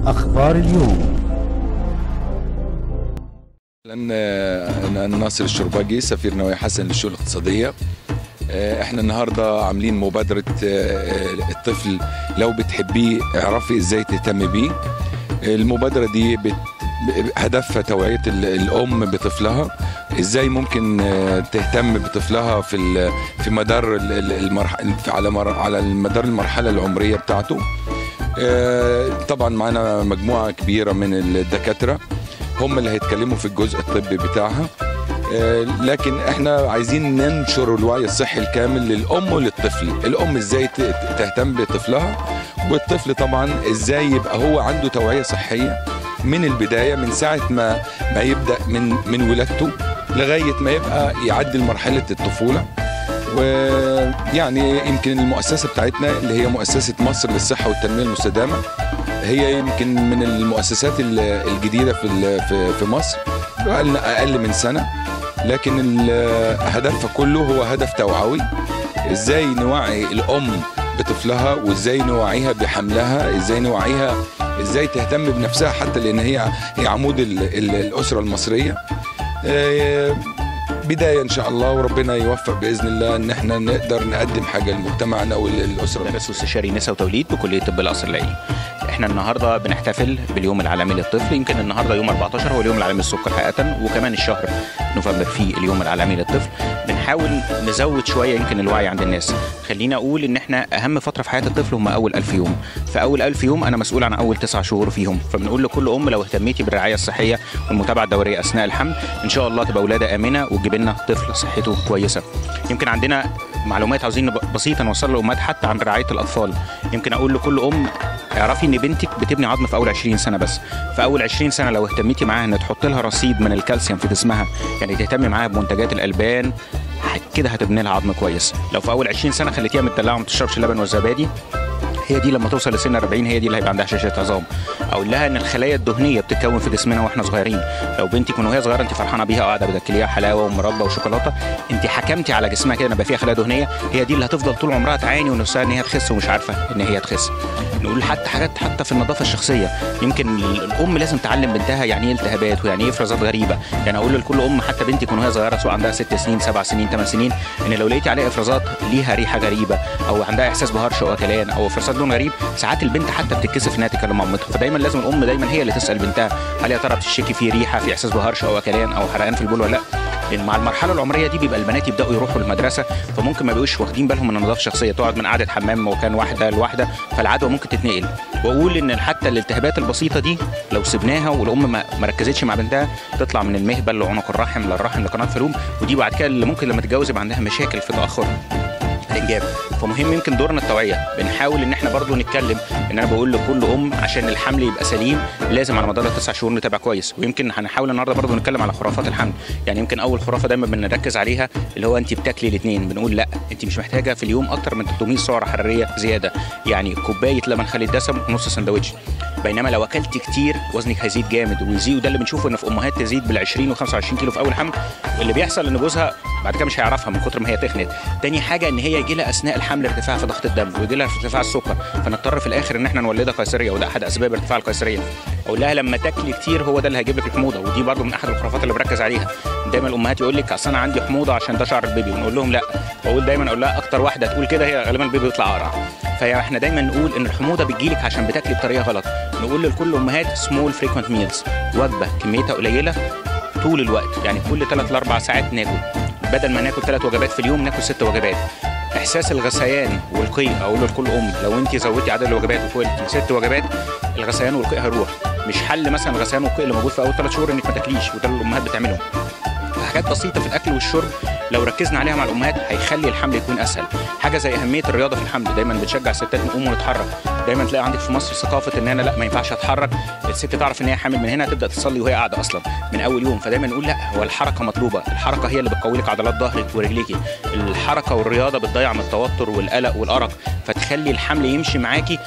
أخبار اليوم لأن أنا ناصر الشرباجي سفير نوايا حسن للشؤون الاقتصادية احنا النهارده عاملين مبادرة الطفل لو بتحبيه اعرفي ازاي تهتمي بيه المبادرة دي بت هدفها توعية الأم بطفلها ازاي ممكن تهتم بطفلها في في مدار المرحلة على مر على مدار المرحلة العمرية بتاعته طبعا معانا مجموعة كبيرة من الدكاترة هم اللي هيتكلموا في الجزء الطبي بتاعها لكن احنا عايزين ننشر الوعي الصحي الكامل للام وللطفل الام ازاي تهتم بطفلها والطفل طبعا ازاي يبقى هو عنده توعيه صحيه من البدايه من ساعه ما ما يبدا من من ولادته لغايه ما يبقى يعدي مرحله الطفوله ويعني يمكن المؤسسه بتاعتنا اللي هي مؤسسه مصر للصحه والتنميه المستدامه هي يمكن من المؤسسات الجديده في في مصر بقالنا اقل من سنه لكن هدفها كله هو هدف توعوي ازاي نوعي الام بطفلها وازاي نوعيها بحملها ازاي نوعيها ازاي تهتم بنفسها حتى لان هي هي عمود الاسره المصريه بدايه ان شاء الله وربنا يوفق باذن الله ان احنا نقدر نقدم حاجه لمجتمعنا وللاسره مدرس استشاري نساء وتوليد بكليه طب القصر العيني احنا النهارده بنحتفل باليوم العالمي للطفل يمكن النهارده يوم 14 هو اليوم العالمي للسكر حقيقه وكمان الشهر نوفمبر فيه اليوم العالمي للطفل بنحاول نزود شويه يمكن الوعي عند الناس خلينا اقول ان احنا اهم فتره في حياه الطفل هم اول 1000 يوم في اول 1000 يوم انا مسؤول عن اول تسع شهور فيهم فبنقول لكل ام لو اهتميتي بالرعايه الصحيه والمتابعه الدوريه اثناء الحمل ان شاء الله تبقى ولاده امنه وتجيب لنا طفل صحته كويسه يمكن عندنا معلومات عاوزين بسيطه نوصل للامهات حتى عن رعايه الاطفال يمكن اقول لكل ام اعرفي ان بنتك بتبني عظم في اول 20 سنه بس في اول 20 سنه لو اهتميتي معاها ان تحط لها رصيد من الكالسيوم في جسمها يعني تهتمي معاها بمنتجات الالبان كده هتبني لها عظم كويس لو في اول 20 سنه خليتيها متدلعه وما تشربش اللبن والزبادي هي دي لما توصل لسن 40 هي دي اللي هيبقى عندها شاشه عظام اقول لها ان الخلايا الدهنيه بتتكون في جسمنا واحنا صغيرين لو بنتك من وهي صغيره انت فرحانه بيها وقاعده بتاكليها حلاوه ومربى وشوكولاته انت حكمتي على جسمها كده ان بقى فيها خلايا دهنيه هي دي اللي هتفضل طول عمرها تعاني ونفسها ان هي تخس ومش عارفه ان هي تخس نقول حتى حاجات حتى في النظافه الشخصيه يمكن الام لازم تعلم بنتها يعني ايه التهابات ويعني ايه افرازات غريبه يعني اقول لكل ام حتى بنتك من وهي صغيره سواء عندها ست سنين سبع سنين ثمان سنين ان لو لقيتي عليها افرازات ليها ريحه غريبه او عندها احساس بهرش او اكلان او افرازات لون غريب ساعات البنت حتى بتتكسف انها تكلم مامتها فدايما لازم الام دايما هي اللي تسال بنتها هل يا ترى بتشتكي في ريحه في احساس بهرش او اكلان او حرقان في البول ولا لا لان مع المرحله العمريه دي بيبقى البنات يبداوا يروحوا المدرسه فممكن ما بيبقوش واخدين بالهم من النظافه الشخصيه تقعد من قعده حمام وكان واحده لواحده فالعدوى ممكن تتنقل واقول ان حتى الالتهابات البسيطه دي لو سبناها والام ما ركزتش مع بنتها تطلع من المهبل لعنق الرحم للرحم لقناه فلوم ودي بعد كده اللي ممكن لما تتجوز يبقى عندها مشاكل في تاخر الانجاب فمهم يمكن دورنا التوعيه بنحاول ان احنا برضو نتكلم ان انا بقول لكل ام عشان الحمل يبقى سليم لازم على مدار التسع شهور نتابع كويس ويمكن هنحاول النهارده برضو نتكلم على خرافات الحمل يعني يمكن اول خرافه دايما بنركز عليها اللي هو انت بتاكلي الاثنين بنقول لا انت مش محتاجه في اليوم اكتر من 300 سعره حراريه زياده يعني كوبايه لبن خالي الدسم نص سندوتش بينما لو اكلت كتير وزنك هيزيد جامد ويزيد وده اللي بنشوفه ان في امهات تزيد بال 20 و 25 كيلو في اول حمل واللي بيحصل ان جوزها بعد كده مش هيعرفها من كتر ما هي تخنت تاني حاجه ان هي يجي لها اثناء الحمل ارتفاع في ضغط الدم ويجي لها ارتفاع السكر فنضطر في الاخر ان احنا نولدها قيصريه وده احد اسباب ارتفاع القيصريه اقول لها لما تاكلي كتير هو ده اللي هيجيب لك الحموضه ودي برضو من احد الخرافات اللي بركز عليها دايما الامهات يقول لك اصل انا عندي حموضه عشان ده شعر البيبي ونقول لهم لا واقول دايما اقول لها اكتر واحده تقول كده هي غالبا البيبي بيطلع قرع فاحنا دايما نقول ان الحموضه بتجيلك عشان بتاكلي بطريقه غلط نقول لكل امهات سمول فريكوينت ميلز وجبه كميتها قليله طول الوقت يعني كل 3 ل 4 ساعات ناكل بدل ما ناكل ثلاث وجبات في اليوم ناكل ست وجبات احساس الغثيان والقيء اقول لكل ام لو انت زودتي عدد الوجبات وفوقتي ست وجبات الغثيان والقيء هيروح مش حل مثلا الغثيان والقيء اللي موجود في اول ثلاث شهور انك ما تاكليش وده اللي الامهات بتعمله حاجات بسيطه في الاكل والشرب لو ركزنا عليها مع الامهات هيخلي الحمل يكون اسهل حاجه زي اهميه الرياضه في الحمل دايما بتشجع الستات نقوم ونتحرك دايما تلاقي عندك في مصر ثقافه ان انا لا ما ينفعش اتحرك الست تعرف ان هي حامل من هنا تبدا تصلي وهي قاعده اصلا من اول يوم فدايما نقول لا هو الحركه مطلوبه الحركه هي اللي بتقوي لك عضلات ظهرك ورجليكي الحركه والرياضه بتضيع من التوتر والقلق والارق فتخلي الحمل يمشي معاكي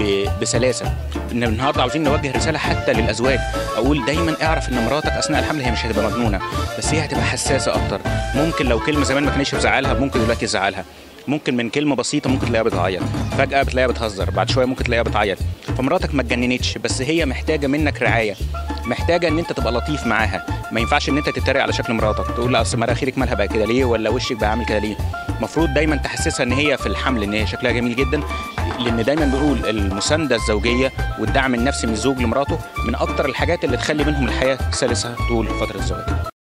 بسلاسه ان النهارده عاوزين نوجه رساله حتى للازواج اقول دايما اعرف ان مراتك اثناء الحمل هي مش هتبقى مجنونه بس هي هتبقى حساسه اكتر ممكن لو كلمه زمان ما كانش بزعلها ممكن دلوقتي تزعلها ممكن من كلمه بسيطه ممكن تلاقيها بتعيط فجاه بتلاقيها بتهزر بعد شويه ممكن تلاقيها بتعيط فمراتك ما اتجننتش بس هي محتاجه منك رعايه محتاجه ان انت تبقى لطيف معاها ما ينفعش ان انت تتريق على شكل مراتك تقول لا اصل مناخيرك مالها بقى كده ليه ولا وشك بقى عامل كده ليه المفروض دايما تحسسها ان هي في الحمل ان هي شكلها جميل جدا لان دايما بنقول المسانده الزوجيه والدعم النفسي من الزوج لمراته من اكتر الحاجات اللي تخلي منهم الحياه سلسه طول فتره الزواج